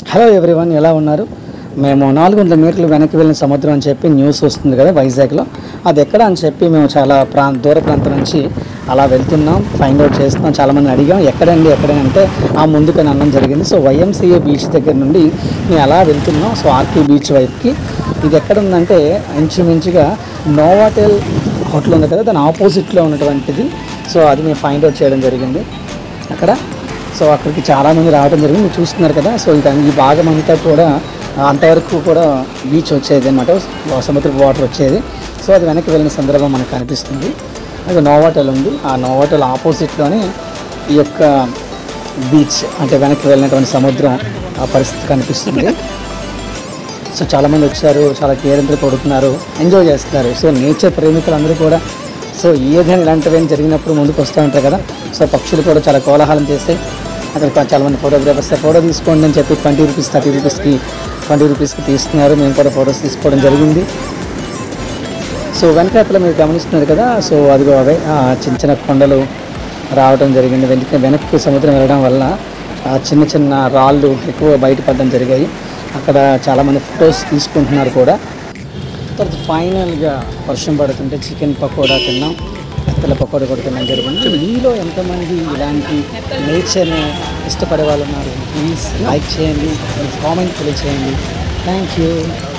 hello everyone ఎలా ఉన్నారు మేము నాలుగు వందల మీటర్లు వెనక్కి వెళ్ళిన సముద్రం అని చెప్పి న్యూస్ వస్తుంది కదా వైజాగ్లో అది ఎక్కడ అని చెప్పి మేము చాలా ప్రా దూర ప్రాంతం నుంచి అలా వెళ్తున్నాం ఫైండ్ అవుట్ చేస్తున్నాం చాలామంది అడిగాం ఎక్కడండి ఎక్కడని అంటే ఆ ముందుకని అనడం జరిగింది సో వైఎంసీఏ బీచ్ దగ్గర నుండి మేము అలా వెళ్తున్నాం సో ఆర్కే బీచ్ వైపుకి ఇది ఎక్కడ ఉందంటే ఇంచుమించుగా నోవాటెల్ హోటల్ ఉంది కదా దాని ఆపోజిట్లో ఉన్నటువంటిది సో అది మేము ఫైండ్ అవుట్ చేయడం జరిగింది అక్కడ సో అక్కడికి చాలామంది రావడం జరిగింది మీరు చూస్తున్నారు కదా సో ఇది ఈ భాగం అంతా కూడా అంతవరకు కూడా బీచ్ వచ్చేది అనమాట సముద్రపు వాటర్ వచ్చేది సో అది వెనక్కి వెళ్ళిన సందర్భం మనకు కనిపిస్తుంది అది నోవాటెల్ ఉంది ఆ నోవాటెల్ ఆపోజిట్లోనే ఈ యొక్క బీచ్ అంటే వెనక్కి వెళ్ళినటువంటి సముద్రం ఆ పరిస్థితి కనిపిస్తుంది సో చాలామంది వచ్చారు చాలా కేరింతలు కొడుతున్నారు ఎంజాయ్ చేస్తున్నారు సో నేచర్ ప్రేమికులందరూ కూడా సో ఏదైనా ఇలాంటివి ఏం జరిగినప్పుడు ముందుకు వస్తూ ఉంటారు కదా సో పక్షులు కూడా చాలా కోలాహలం చేస్తాయి అక్కడ కొ- చాలామంది ఫోటోగ్రాఫర్స్ ఫోటో తీసుకోండి అని చెప్పి ట్వంటీ రూపీస్ థర్టీ రూపీస్కి ట్వంటీ రూపీస్కి తీస్తున్నారు మేము కూడా ఫొటోస్ తీసుకోవడం జరిగింది సో వెనకాతల మీరు గమనిస్తున్నారు కదా సో అదిగో అవే ఆ చిన్న చిన్న కొండలు రావడం జరిగింది వెనక్కి వెనక్కి సముద్రం వెళ్ళడం వల్ల ఆ చిన్న చిన్న రాళ్ళు ఎక్కువ బయటపడడం జరిగాయి అక్కడ చాలామంది ఫొటోస్ తీసుకుంటున్నారు కూడా తర్వాత ఫైనల్గా వర్షం పడుతుంటే చికెన్ పకోడా తిన్నాం పెత్తల పకోడా కూడా తినడం జరిగింది మీలో ఎంతమంది ఇలాంటి నేచర్ని ఇష్టపడే వాళ్ళు ఉన్నారు ప్లీజ్ లైక్ చేయండి కామెంట్ తెలియచేయండి థ్యాంక్ యూ